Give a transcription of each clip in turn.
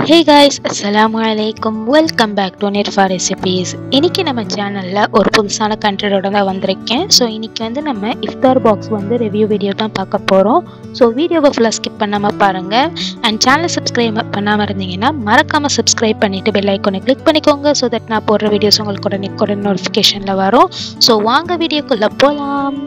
ஹே guys அஸ்ஸலாமு அலைக்கும் welcome back to net for recipes இன்னைக்கு நம்ம சேனலில் ஒரு புதுசான கண்டென்ட்டோட தான் வந்திருக்கேன் ஸோ இன்னைக்கு வந்து நம்ம இஃப்தார் பாக்ஸ் வந்து ரிவ்யூ வீடியோ தான் பார்க்க போகிறோம் ஸோ வீடியோவை ஃபுல்லாக ஸ்கிப் பண்ணாமல் பாருங்கள் அண்ட் சேனலை சப்ஸ்கிரைப் பண்ணாமல் இருந்தீங்கன்னா மறக்காமல் சப்ஸ்கிரைப் பண்ணிவிட்டு பெல் ஐக்கனை கிளிக் பண்ணிக்கோங்க ஸோ தட் நான் போடுற வீடியோஸ் உங்களுக்கு உடனே உடனே நோட்டிஃபிகேஷனில் வரும் ஸோ வாங்க வீடியோக்குள்ளே போகலாம்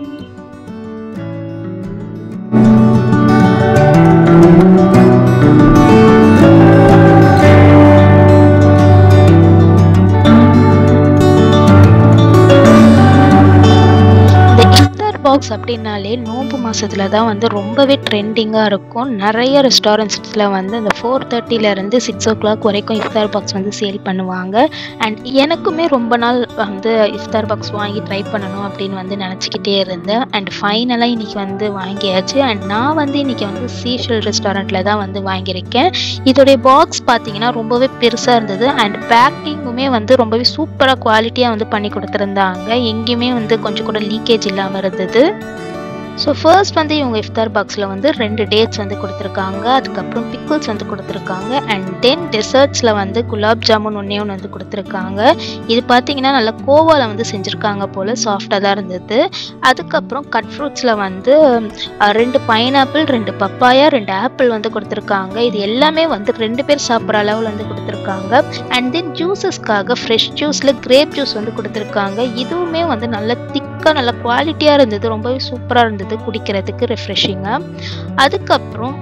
இந்த இஃப்தார் பாக்ஸ் அப்படின்னாலே நோன்பு மாசத்துல தான் வந்து ரொம்பவே ட்ரெண்டிங்காக இருக்கும் நிறைய ரெஸ்டாரண்ட்ஸில் வந்து இந்த ஃபோர் இருந்து சிக்ஸ் ஓ கிளாக் வரைக்கும் இஃப்தார் பாக்ஸ் வந்து சேல் பண்ணுவாங்க அண்ட் எனக்குமே ரொம்ப நாள் வந்து இஃப்தார் பாக்ஸ் வாங்கி ட்ரை பண்ணணும் அப்படின்னு வந்து நினச்சிக்கிட்டே இருந்தேன் அண்ட் ஃபைனலாக இன்னைக்கு வந்து வாங்கியாச்சு அண்ட் நான் வந்து இன்னைக்கு வந்து சீஷல் ரெஸ்டாரண்ட்டில் தான் வந்து வாங்கியிருக்கேன் இதோடைய பாக்ஸ் பார்த்தீங்கன்னா ரொம்பவே பெருசாக இருந்தது அண்ட் பேக்கிங்குமே வந்து ரொம்பவே சூப்பராக குவாலிட்டியாக வந்து பண்ணி கொடுத்துருந்தாங்க எங்கேயுமே வந்து கொஞ்சம் கூட லீக்கேஜ் இல்லாமல் இருந்தது ஸோ ஃபர்ஸ்ட் வந்து இவங்க இஃப்தார் பாக்ஸில் வந்து ரெண்டு டேட்ஸ் வந்து கொடுத்துருக்காங்க அதுக்கப்புறம் பிக்கிள்ஸ் வந்து கொடுத்துருக்காங்க அண்ட் தென் டெசர்ட்ஸில் வந்து குலாப் ஜாமுன் ஒன்றே ஒன்று வந்து கொடுத்துருக்காங்க இது பார்த்தீங்கன்னா நல்லா கோவாவில் வந்து செஞ்சுருக்காங்க போல் சாஃப்டாக தான் இருந்தது அதுக்கப்புறம் கட் ஃப்ரூட்ஸில் வந்து அஹ், ரெண்டு பைனாப்பிள் ரெண்டு பப்பாயா ரெண்டு ஆப்பிள் வந்து கொடுத்துருக்காங்க இது எல்லாமே வந்து ரெண்டு பேர் சாப்பிட்ற அளவில் வந்து கொடுத்துருக்காங்க அண்ட் தென் ஜூஸஸ்க்காக ஃப்ரெஷ் ஜூஸில் கிரேப் ஜூஸ் வந்து கொடுத்துருக்காங்க இதுவுமே வந்து நல்ல திக்காக நல்ல குவாலிட்டியாக இருந்தது ரொம்பவே சூப்பராக இருந்தது குடிக்கிறதுக்கு ரெஃப்ரெஷிங்காக அதுக்கப்புறம்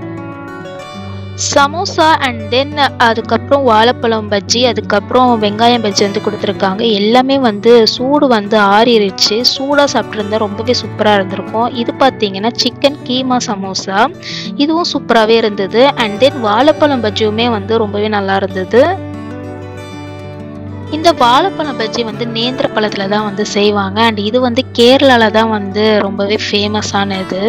சமோசா அண்ட் தென் அதுக்கப்புறம் வாழைப்பழம் பஜ்ஜி அதுக்கப்புறம் வெங்காயம் பஜ்ஜி வந்து கொடுத்துருக்காங்க எல்லாமே வந்து சூடு வந்து ஆறிடுச்சு சூடாக சாப்பிட்ருந்தா ரொம்பவே சூப்பராக இருந்திருக்கும் இது பார்த்தீங்கன்னா சிக்கன் கீமா சமோசா இதுவும் சூப்பராகவே இருந்தது அண்ட் தென் வாழைப்பழம் பஜ்ஜியுமே வந்து ரொம்பவே நல்லா இருந்தது இந்த வாழைப்பழம் பஜ்ஜி வந்து நேந்திர பழத்துல தான் வந்து செய்வாங்க அண்ட் இது வந்து கேரளால தான் வந்து ரொம்பவே ஃபேமஸானது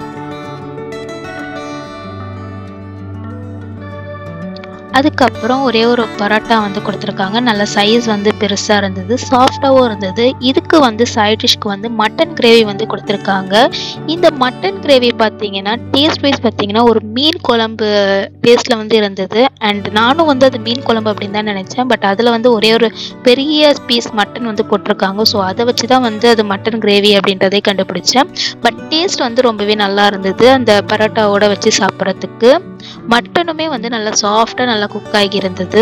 அதுக்கப்புறம் ஒரே ஒரு பரோட்டா வந்து கொடுத்துருக்காங்க நல்ல சைஸ் வந்து பெருசாக இருந்தது சாஃப்டாகவும் இருந்தது இதுக்கு வந்து சைட் டிஷ்க்கு வந்து மட்டன் கிரேவி வந்து கொடுத்துருக்காங்க இந்த மட்டன் கிரேவி பார்த்தீங்கன்னா டேஸ்ட் வைஸ் பார்த்தீங்கன்னா ஒரு மீன் குழம்பு டேஸ்ட்டில் வந்து இருந்தது அண்ட் நானும் வந்து அது மீன் குழம்பு அப்படின்னு தான் நினச்சேன் பட் அதில் வந்து ஒரே ஒரு பெரிய பீஸ் மட்டன் வந்து போட்டிருக்காங்க ஸோ அதை வச்சு தான் வந்து அது மட்டன் கிரேவி அப்படின்றதே கண்டுபிடிச்சேன் பட் டேஸ்ட் வந்து ரொம்பவே நல்லா இருந்தது அந்த பரோட்டாவோட வச்சு சாப்பிட்றதுக்கு மட்டனுமே வந்து நல்லா சாஃப்டாக நல்லா குக் ஆகி இருந்தது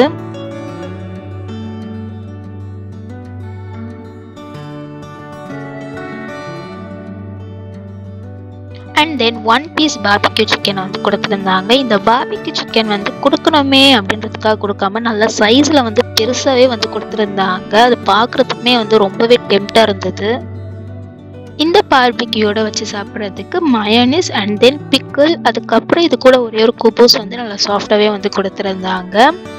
and then one piece barbecue chicken வந்து கொடுத்துருந்தாங்க இந்த பார்பிக்யூ சிக்கன் வந்து கொடுக்கணுமே அப்படின்றதுக்காக கொடுக்காம நல்ல சைஸில் வந்து பெருசாகவே வந்து கொடுத்துருந்தாங்க அது பார்க்குறதுக்குமே வந்து ரொம்பவே டெம்ட்டாக இருந்தது இந்த பார்பிக்யூட வச்சு சாப்பிட்றதுக்கு மயோனிஸ் அண்ட் தென் பிக்கிள் அதுக்கப்புறம் இது கூட ஒரே ஒரு குபூஸ் வந்து நல்லா சாஃப்டாகவே வந்து கொடுத்துருந்தாங்க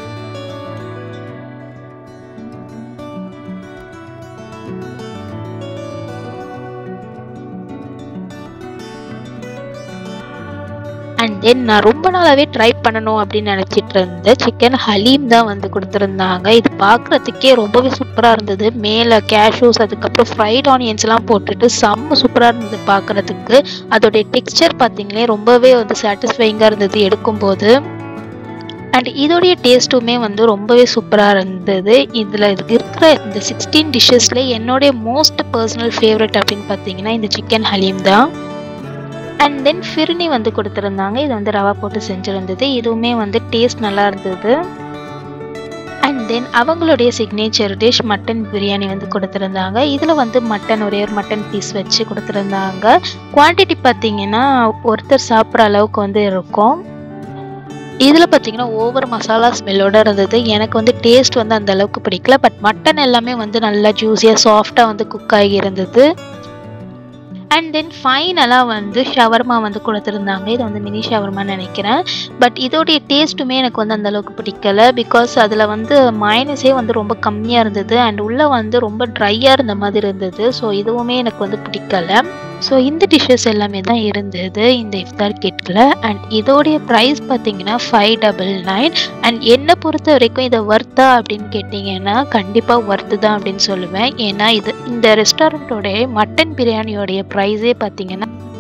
அண்ட் தென் நான் ரொம்ப நாளாகவே ட்ரை பண்ணணும் அப்படின்னு நினச்சிட்டு இருந்தேன் சிக்கன் ஹலீம் தான் வந்து கொடுத்துருந்தாங்க இது பார்க்குறதுக்கே ரொம்பவே சூப்பராக இருந்தது மேலே கேஷ்யூஸ் அதுக்கப்புறம் ஃப்ரைட் ஆனியன்ஸ்லாம் போட்டுட்டு செம்ம சூப்பராக இருந்தது பார்க்குறதுக்கு அதோடைய டெக்ஸ்சர் பார்த்தீங்களே ரொம்பவே வந்து சாட்டிஸ்ஃபைங்காக இருந்தது எடுக்கும்போது அண்ட் இதோடைய டேஸ்ட்டுமே வந்து ரொம்பவே சூப்பராக இருந்தது இதில் இருக்கிற இந்த சிக்ஸ்டீன் டிஷ்ஷஸில் என்னுடைய மோஸ்ட் பர்சனல் ஃபேவரட் அப்படின்னு பார்த்தீங்கன்னா இந்த சிக்கன் ஹலீம் தான் அண்ட் தென் ஃபிர்னி வந்து கொடுத்துருந்தாங்க இது வந்து ரவா போட்டு செஞ்சுருந்தது இதுவுமே வந்து டேஸ்ட் நல்லா இருந்தது அண்ட் தென் அவங்களுடைய சிக்னேச்சர் டிஷ் மட்டன் பிரியாணி வந்து கொடுத்துருந்தாங்க இதில் வந்து மட்டன் ஒரே ஒரு மட்டன் பீஸ் வச்சு கொடுத்துருந்தாங்க குவான்டிட்டி பார்த்தீங்கன்னா ஒருத்தர் சாப்பிட்ற அளவுக்கு வந்து இருக்கும் இதில் பார்த்தீங்கன்னா ஓவர் மசாலா ஸ்மெல்லோட இருந்தது எனக்கு வந்து டேஸ்ட் வந்து அந்த அளவுக்கு பிடிக்கல பட் மட்டன் எல்லாமே வந்து நல்லா ஜூஸியாக சாஃப்டாக வந்து குக் ஆகி இருந்தது அண்ட் தென் ஃபைனலாக வந்து ஷவர்மா வந்து கொடுத்துருந்தாங்க இது வந்து மினி ஷவர்மான்னு நினைக்கிறேன் பட் இதோடைய டேஸ்ட்டுமே எனக்கு வந்து அந்த அளவுக்கு பிடிக்கல பிகாஸ் அதில் வந்து மைனஸே வந்து ரொம்ப கம்மியாக இருந்தது அண்ட் உள்ளே வந்து ரொம்ப ட்ரையாக இருந்த மாதிரி இருந்தது ஸோ இதுவுமே எனக்கு வந்து பிடிக்கல ஸோ இந்த டிஷ்ஷஸ் எல்லாமே தான் இருந்தது இந்த இஃப்தார் கிட்டில் அண்ட் இதோடைய ப்ரைஸ் பார்த்தீங்கன்னா ஃபைவ் டபுள் நைன் அண்ட் என்னை பொறுத்த வரைக்கும் இதை ஒர்த்தா அப்படின்னு கேட்டிங்கன்னா கண்டிப்பாக ஒர்த்து தான் அப்படின்னு சொல்லுவேன் ஏன்னா இது இந்த ரெஸ்டாரண்ட்டோடைய மட்டன் பிரியாணியோடைய ப்ரைஸே பார்த்தீங்கன்னா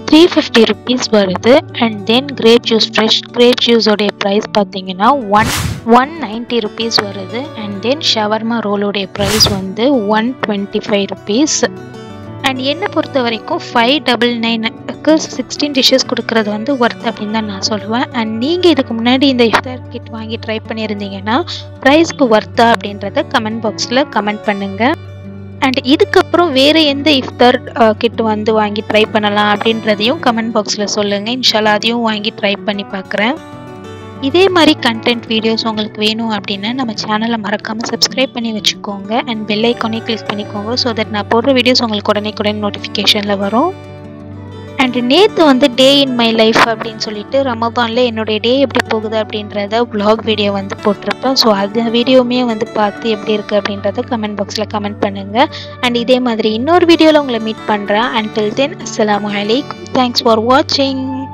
த்ரீ ஃபிஃப்டி ருபீஸ் வருது and then grape juice fresh grape ஜூஸோடைய ப்ரைஸ் பார்த்தீங்கன்னா ஒன் ஒன் நைன்ட்டி ருபீஸ் வருது அண்ட் தென் ஷவர்மா ரோலோடைய ப்ரைஸ் வந்து one twenty five rupees and என்னை பொறுத்த வரைக்கும் ஃபைவ் டபுள் நைனுக்கு சிக்ஸ்டீன் டிஷ்ஷஸ் கொடுக்குறது வந்து ஒர்த் அப்படின்னு தான் நான் சொல்லுவேன் அண்ட் நீங்கள் இதுக்கு முன்னாடி இந்த இஃப்தார் கிட் வாங்கி ட்ரை பண்ணியிருந்தீங்கன்னா ப்ரைஸ்க்கு ஒர்த்தா அப்படின்றத கமெண்ட் பாக்ஸில் கமெண்ட் பண்ணுங்கள் அண்ட் இதுக்கப்புறம் வேறு எந்த இஃப்தார் கிட் வந்து வாங்கி ட்ரை பண்ணலாம் அப்படின்றதையும் கமெண்ட் பாக்ஸில் சொல்லுங்கள் இன்ஷால்லா அதையும் வாங்கி ட்ரை பண்ணி பார்க்குறேன் இதே மாதிரி கண்டென்ட் வீடியோஸ் உங்களுக்கு வேணும் அப்படின்னா நம்ம சேனலை மறக்காமல் சப்ஸ்கிரைப் பண்ணி வச்சுக்கோங்க அண்ட் பெல் ஐக்கானே கிளிக் பண்ணிக்கோங்க ஸோ தட் நான் போடுற வீடியோஸ் உங்களுக்கு உடனே உடனே நோட்டிஃபிகேஷனில் வரும் அண்ட் நேற்று வந்து டே இன் மை லைஃப் அப்படின்னு சொல்லிட்டு ரமதானில் என்னுடைய டே எப்படி போகுது அப்படின்றத vlog வீடியோ வந்து போட்டிருப்பேன் ஸோ அந்த வீடியோவுமே வந்து பார்த்து எப்படி இருக்குது அப்படின்றத கமெண்ட் பாக்ஸில் கமெண்ட் பண்ணுங்கள் அண்ட் இதே மாதிரி இன்னொரு வீடியோவில் உங்களை மீட் பண்ணுறேன் அண்டில் தென் அஸ்ஸலாமு அலைக்கும் தேங்க்ஸ் ஃபார் வாட்சிங்